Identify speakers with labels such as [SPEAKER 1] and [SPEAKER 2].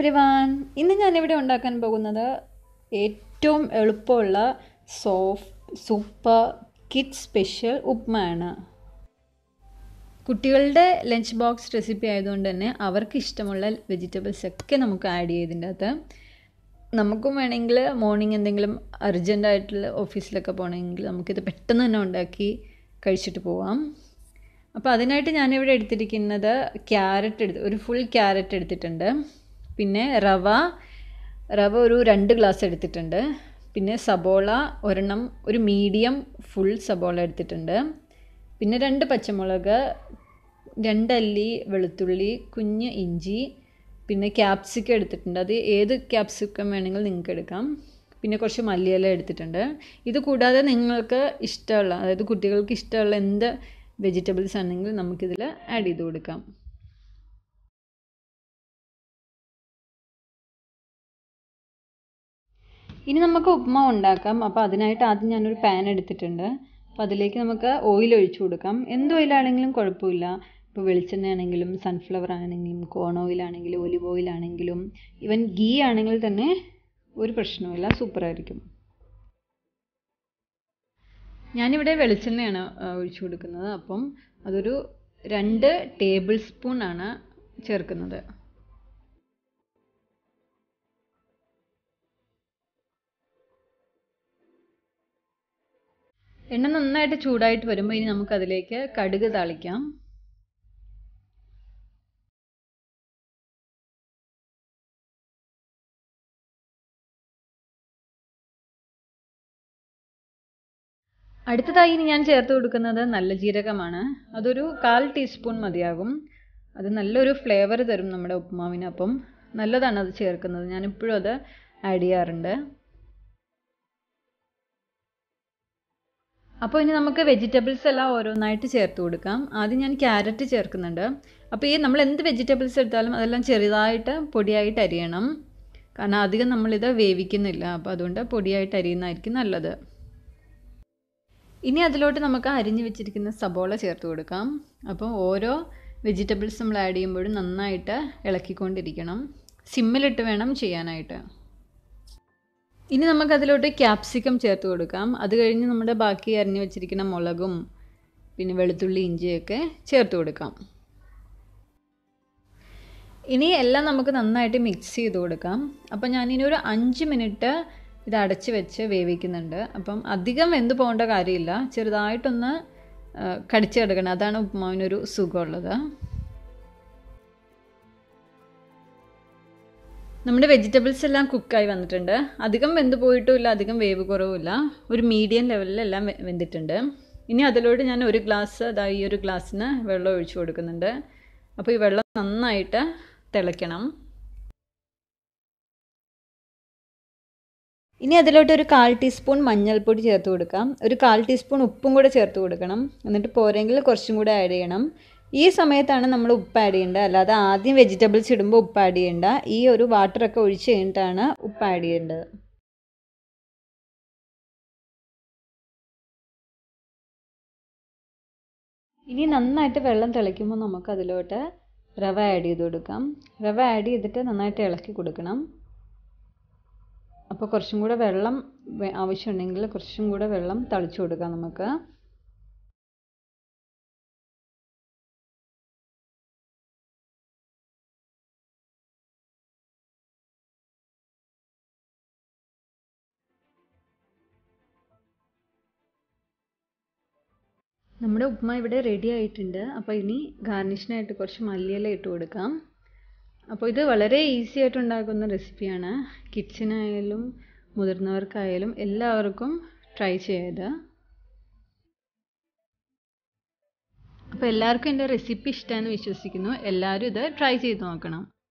[SPEAKER 1] every one ഇന്ന് ഞാനിവിടെ ഉണ്ടാക്കാൻ പോകുന്നത് ഏറ്റവും എളുപ്പമുള്ള സോഫ്റ്റ് സൂപ്പർ കിഡ് സ്പെഷ്യൽ ഉപ്മയാണ് കുട്ടികളുടെ ലഞ്ച് ബോക്സ് റെസിപ്പി ആയതുകൊണ്ട് തന്നെ അവർക്ക് ഇഷ്ടമുള്ള വെജിറ്റബിൾസ് ഒക്കെ നമുക്ക് ആഡ് ചെയ്തിൻ്റെ അകത്ത് നമുക്കും വേണമെങ്കിൽ മോർണിംഗ് എന്തെങ്കിലും അർജൻറ്റായിട്ടുള്ള ഓഫീസിലൊക്കെ പോകണമെങ്കിൽ നമുക്കിത് പെട്ടെന്ന് തന്നെ ഉണ്ടാക്കി കഴിച്ചിട്ട് പോവാം അപ്പോൾ അതിനായിട്ട് ഞാനിവിടെ എടുത്തിരിക്കുന്നത് ക്യാരറ്റ് എടുത്ത് ഒരു ഫുൾ ക്യാരറ്റ് എടുത്തിട്ടുണ്ട് പിന്നെ റവ റവ ഒരു രണ്ട് ഗ്ലാസ് എടുത്തിട്ടുണ്ട് പിന്നെ സബോള ഒരെണ്ണം ഒരു മീഡിയം ഫുൾ സബോള എടുത്തിട്ടുണ്ട് പിന്നെ രണ്ട് പച്ചമുളക് രണ്ടല്ലി വെളുത്തുള്ളി കുഞ്ഞ് ഇഞ്ചി പിന്നെ ക്യാപ്സിക്കം എടുത്തിട്ടുണ്ട് അത് ഏത് ക്യാപ്സിക്കം വേണമെങ്കിലും നിങ്ങൾക്ക് എടുക്കാം പിന്നെ കുറച്ച് മല്ലിയില എടുത്തിട്ടുണ്ട് ഇത് കൂടാതെ നിങ്ങൾക്ക് ഇഷ്ടമുള്ള അതായത് കുട്ടികൾക്ക് ഇഷ്ടമുള്ള എന്ത് വെജിറ്റബിൾസ് ആണെങ്കിൽ നമുക്കിതിൽ ആഡ് ചെയ്ത് കൊടുക്കാം ഇനി നമുക്ക് ഉപ്മാവ് ഉണ്ടാക്കാം അപ്പോൾ അതിനായിട്ട് ആദ്യം ഞാനൊരു പാൻ എടുത്തിട്ടുണ്ട് അപ്പോൾ അതിലേക്ക് നമുക്ക് ഓയിൽ ഒഴിച്ചു കൊടുക്കാം എന്ത് ഓയിലാണെങ്കിലും കുഴപ്പമില്ല ഇപ്പോൾ വെളിച്ചെണ്ണ ആണെങ്കിലും സൺഫ്ലവർ ആണെങ്കിലും കോൺ ഓയിലാണെങ്കിലും ഒലിവ് ഓയിലാണെങ്കിലും ഈവൻ ഗീ ആണെങ്കിൽ തന്നെ ഒരു പ്രശ്നവുമില്ല സൂപ്പറായിരിക്കും ഞാനിവിടെ വെളിച്ചെണ്ണയാണ് ഒഴിച്ചു കൊടുക്കുന്നത് അപ്പം അതൊരു രണ്ട് ടേബിൾ സ്പൂൺ ആണ് ചേർക്കുന്നത് എണ്ണ നന്നായിട്ട് ചൂടായിട്ട് വരുമ്പോൾ ഇനി നമുക്കതിലേക്ക് കടുക് താളിക്കാം അടുത്തതായി ഇനി ഞാൻ ചേർത്ത് കൊടുക്കുന്നത് നല്ല ജീരകമാണ് അതൊരു കാൽ ടീസ്പൂൺ മതിയാകും അത് നല്ലൊരു ഫ്ലേവർ തരും നമ്മുടെ ഉപ്മാവിന് അപ്പം നല്ലതാണ് അത് ചേർക്കുന്നത് ഞാനിപ്പോഴും അത് ആഡ് ചെയ്യാറുണ്ട് അപ്പോൾ ഇനി നമുക്ക് വെജിറ്റബിൾസ് എല്ലാം ഓരോന്നായിട്ട് ചേർത്ത് കൊടുക്കാം ആദ്യം ഞാൻ ക്യാരറ്റ് ചേർക്കുന്നുണ്ട് അപ്പോൾ ഈ നമ്മൾ എന്ത് വെജിറ്റബിൾസ് എടുത്താലും അതെല്ലാം ചെറുതായിട്ട് പൊടിയായിട്ട് അരിയണം കാരണം അധികം നമ്മളിത് വേവിക്കുന്നില്ല അപ്പോൾ അതുകൊണ്ട് പൊടിയായിട്ട് അരിയുന്നതായിരിക്കും നല്ലത് ഇനി അതിലോട്ട് നമുക്ക് അരിഞ്ഞു വെച്ചിരിക്കുന്ന സബോള ചേർത്ത് കൊടുക്കാം അപ്പോൾ ഓരോ വെജിറ്റബിൾസ് നമ്മൾ ആഡ് ചെയ്യുമ്പോഴും നന്നായിട്ട് ഇളക്കിക്കൊണ്ടിരിക്കണം സിമ്മിലിട്ട് വേണം ചെയ്യാനായിട്ട് ഇനി നമുക്കതിലോട്ട് ക്യാപ്സിക്കം ചേർത്ത് കൊടുക്കാം അത് കഴിഞ്ഞ് നമ്മുടെ ബാക്കി അരിഞ്ഞു വെച്ചിരിക്കുന്ന മുളകും പിന്നെ വെളുത്തുള്ളി ഇഞ്ചിയൊക്കെ ചേർത്ത് കൊടുക്കാം ഇനി എല്ലാം നമുക്ക് നന്നായിട്ട് മിക്സ് ചെയ്ത് കൊടുക്കാം അപ്പം ഞാനിനി ഒരു അഞ്ച് മിനിറ്റ് ഇത് അടച്ച് വെച്ച് വേവിക്കുന്നുണ്ട് അപ്പം അധികം വെന്ത് പോകേണ്ട കാര്യമില്ല ചെറുതായിട്ടൊന്ന് കടിച്ചെടുക്കണം അതാണ് ഉപ്മാവിനൊരു സുഖമുള്ളത് നമ്മുടെ വെജിറ്റബിൾസ് എല്ലാം കുക്കായി വന്നിട്ടുണ്ട് അധികം വെന്ത് പോയിട്ടുമില്ല അധികം വേവ് കുറവുമില്ല ഒരു മീഡിയം ലെവലിലെല്ലാം വെന്തിട്ടുണ്ട് ഇനി അതിലോട്ട് ഞാൻ ഒരു ഗ്ലാസ് അതാ ഈ ഒരു ഗ്ലാസ്സിന് വെള്ളം ഒഴിച്ചു കൊടുക്കുന്നുണ്ട് അപ്പോൾ ഈ വെള്ളം നന്നായിട്ട് തിളയ്ക്കണം ഇനി അതിലോട്ട് ഒരു കാൽ ടീസ്പൂൺ മഞ്ഞൾപ്പൊടി ചേർത്ത് കൊടുക്കാം ഒരു കാൽ ടീസ്പൂൺ ഉപ്പും കൂടെ ചേർത്ത് കൊടുക്കണം എന്നിട്ട് പോരെങ്കിൽ കുറച്ചും കൂടെ ആഡ് ചെയ്യണം ഈ സമയത്താണ് നമ്മൾ ഉപ്പ് ആഡ് ചെയ്യേണ്ടത് അല്ലാതെ ആദ്യം വെജിറ്റബിൾസ് ഇടുമ്പോൾ ഉപ്പ് ആഡ് ചെയ്യേണ്ട ഈ ഒരു വാട്ടറൊക്കെ ഒഴിച്ച് കഴിഞ്ഞിട്ടാണ് ഉപ്പ് ആഡ് ചെയ്യേണ്ടത് ഇനി നന്നായിട്ട് വെള്ളം തിളയ്ക്കുമ്പോൾ നമുക്ക് അതിലോട്ട് റവ ആഡ് ചെയ്ത് കൊടുക്കാം റവ ആഡ് ചെയ്തിട്ട് നന്നായിട്ട് ഇളക്കി കൊടുക്കണം അപ്പോൾ കുറച്ചും കൂടെ വെള്ളം ആവശ്യമുണ്ടെങ്കിൽ കുറച്ചും കൂടെ വെള്ളം തളിച്ചു കൊടുക്കാം നമുക്ക് നമ്മുടെ ഉപ്മ ഇവിടെ റെഡി ആയിട്ടുണ്ട് അപ്പോൾ ഇനി ഗാർണിഷിനായിട്ട് കുറച്ച് മല്ലിയില ഇട്ട് കൊടുക്കാം അപ്പോൾ ഇത് വളരെ ഈസി ആയിട്ട് ഉണ്ടാക്കുന്ന റെസിപ്പിയാണ് കിഡ്സിനായാലും മുതിർന്നവർക്കായാലും എല്ലാവർക്കും ട്രൈ ചെയ്ത് അപ്പോൾ എല്ലാവർക്കും എൻ്റെ റെസിപ്പി ഇഷ്ടമെന്ന് വിശ്വസിക്കുന്നു എല്ലാവരും ഇത് ട്രൈ ചെയ്ത് നോക്കണം